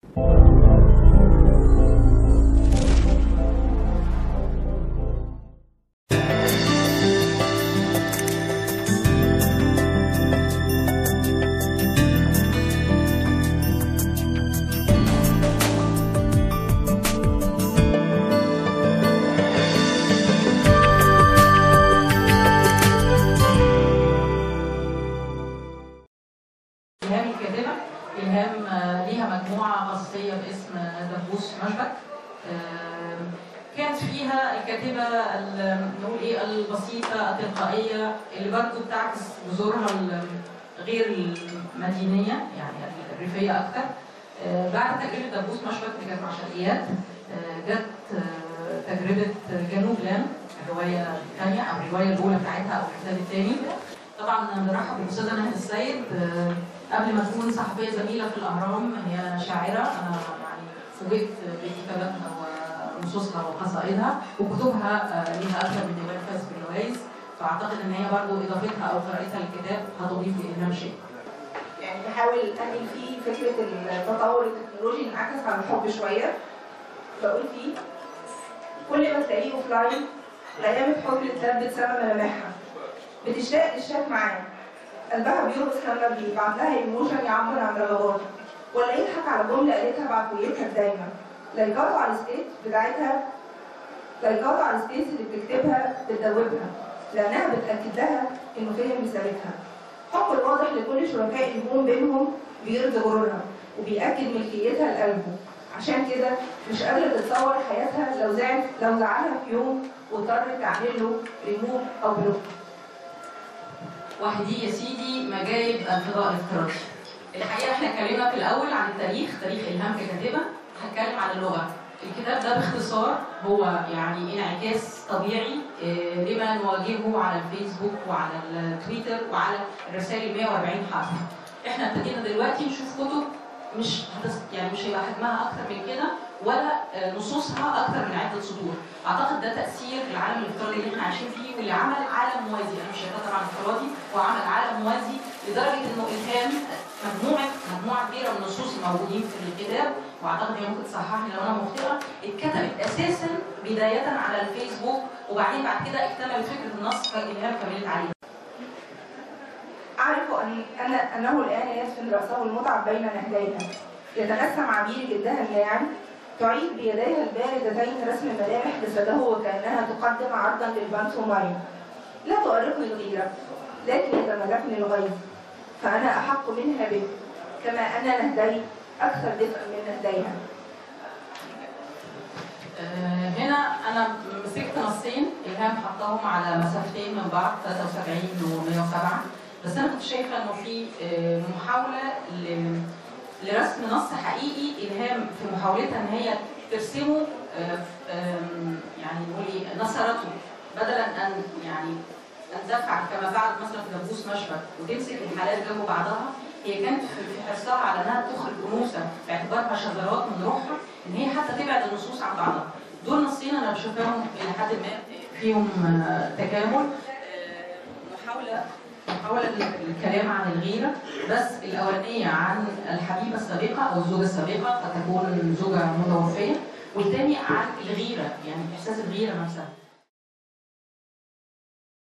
إلهام الكاتبة إلهام آه، ليها مجموعة خاصية باسم دبوس مشبك آه، كانت فيها الكاتبة ال- نقول إيه البسيطة التلقائية اللي برضو بتعكس جذورها ال- غير المدينية يعني الريفية أكتر آه، بعد تجربة دبوس مشبك اللي كانت مع شرقيات آه، جت آه، تجربة جنوب لام الرواية الثانية أو الرواية الأولى بتاعتها أو الكتاب الثاني طبعا بنرحب بالاستاذه نهى السيد آه، قبل ما تكون صحفيه زميله في الاهرام هي شاعره انا يعني فوجئت بكتاباتها ونصوصها وقصائدها وكتبها آه، ليها اكثر من ديوان فاز بالجوائز فاعتقد ان هي برضه اضافتها او قراءتها للكتاب هتضيف لالهام شيء. يعني بحاول انقل فيه فكره التطور التكنولوجي انعكس على الحب شويه بقول فيه كل ما تلاقيه اوف لاين غيامة حب تلبت سما ملامحها بتشتاق للشات معاه قلبها بيرقص لما بيبعت لها ايموشن يعبر عن رغباته ولا يضحك على جمله قالتها بعفويتها دايما لايكاته على الستيت بتاعتها لايكاته على الستيت اللي بتكتبها بتدوبها لانها بتاكد لها انه فهم رسالتها حب الواضح لكل شركاء الهجوم بينهم بيرضي غرورها وبيأكد ملكيتها لقلبه عشان كده مش قادرة تتصور حياتها لو زعل لو زعلها في يوم واضطرت تعمل له ريموف أو بلوك واحد يا سيدي مجايب الفضاء الافتراضي. الحقيقه احنا اتكلمنا في الاول عن التاريخ تاريخ الهام ككاتبه هتكلم عن اللغه. الكتاب ده باختصار هو يعني انعكاس طبيعي آه، لما نواجهه على الفيسبوك وعلى التويتر وعلى الرسائل 140 حرف. احنا ابتدينا دلوقتي نشوف كتب مش هتس... يعني مش هيبقى حجمها اكتر من كده ولا آه، نصوصها اكتر من عده سطور. اعتقد ده تاثير العالم الافتراضي اللي احنا عايشين فيه واللي عمل عالم موازي انا مش شايفاه طبعا افتراضي هو عمل عالم موازي لدرجه انه الهام مجموعه مجموعه كبيره من النصوص الموجودين في الكتاب واعتقد هي ممكن تصححني لو انا مخطئه اتكتبت اساسا بدايه على الفيسبوك وبعدين بعد كده اكتملت فكره النص فالهام كملت عليه. أعرف أن أن أنه الآن يدفن رأسه المتعب بين نهديها يتنسم عبير جلدها الناعم تعيد بيديها الباردتين رسم ملامح جسده وكأنها تقدم عرضا للبانتومايم لا تؤرقني الغيرة لكن يتملكني الغيظ فأنا أحق منها به كما أن نهدي أكثر دفئا من نهديها آه، هنا انا مسكت نصين الهام حطاهم على مسافتين من بعض 73 و107 بس انا كنت شايفه انه في آه، محاوله ل- لرسم نص حقيقي الهام في محاولتها ان هي ترسمه آه، ف- آم، يعني نقول ايه نصرته بدلا ان يعني ان تفعل كما فعلت مثلا في دبوس مشبك وتمسك الحالات جنب بعضها هي كانت في في حرصها على انها تخرج انوثه باعتبارها شذرات من روحها ان هي حتى تبعد النصوص عن بعضها. دول نصين انا بشوفهم الى حد ما فيهم آه، تكامل آه، محاوله محاوله للكلام عن الغيره بس الاولانيه عن الحبيبه السابقه او الزوجه السابقه قد تكون زوجه متوفيه والثاني عن الغيره يعني احساس الغيره نفسها